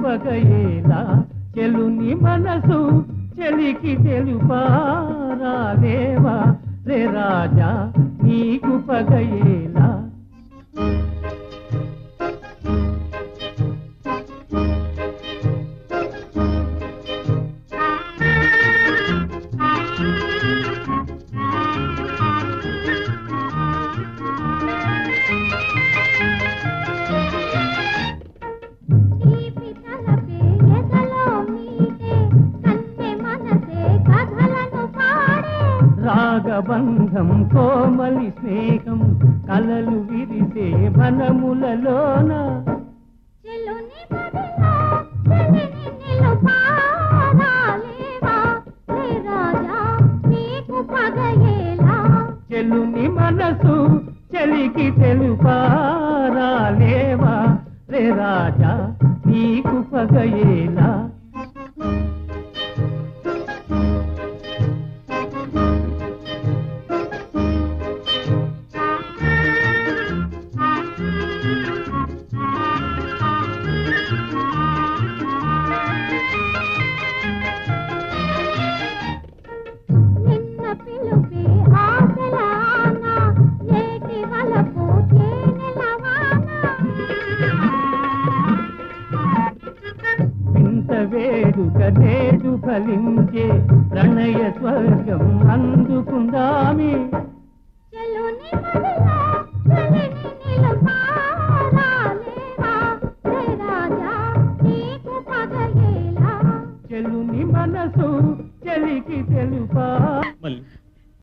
పగయేలా చెలుని మనసు చెలికి తెలుపారాదేవా రే రాజా నీకు పగయేలా తీపి తలపే ఎదలో మీటే కన్నె మనసే కథలను పాడే రాగబంధం కోమలి స్నేహం కలలు విరిసే వనములలోన చెలుని మదిలో చెలిని నిలుపారాలేవా రే రాజా నీకు పగయేలా చెలుని మనసు చెలికి తెలుపారాలేవా రే రాజా నీకు పగయేలా నిన్న పిలుపే ఆశలాన నేటి వలపు తేనెలవాన వింత వేడుక నేడు ఫలించే ప్రణయ స్వర్గం అందుకుందామే చెలుని మదిలో